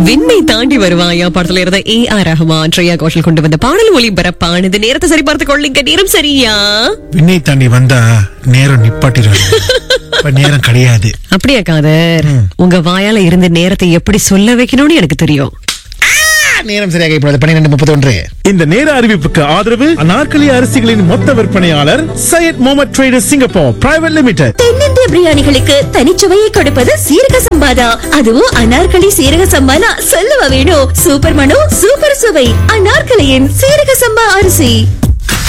விண்ணை தாண்டி வருவாயா படத்துல இருந்த ஏ ஆர் ரஹ்மான் ஸ்ரேயா கோஷல் கொண்டு வந்த பாடல் ஒளிபரப்பானது நேரத்தை சரி பார்த்து கொள்ளுங்க நேரம் சரியா விண்ணை தாண்டி வந்தா நேரம் நிப்பாட்டிடுவாங்க இப்ப நேரம் கிடையாது அப்படியா காதர் உங்க வாயால இருந்து நேரத்தை எப்படி சொல்ல வைக்கணும்னு எனக்கு தெரியும் நேரம் சரியாக இப்பொழுது பன்னிரெண்டு முப்பத்தி ஒன்று இந்த நேர அறிவிப்புக்கு ஆதரவு அனார்கலி அரிசிகளின் மொத்த விற்பனையாளர் Syed Mohammed traders Singapore private limited தென்னிந்திய பிரியாணிகளுக்கு தனிச்சுவையை கொடுப்பது சீரக சம்பாதா அதுவும் அனார்கலி சீரக சம்பானா சொல்லவா வேணும் சூப்பர் மனோ சூப்பர் சுவை அனார்கலியின் சீரக சம்பா அரிசி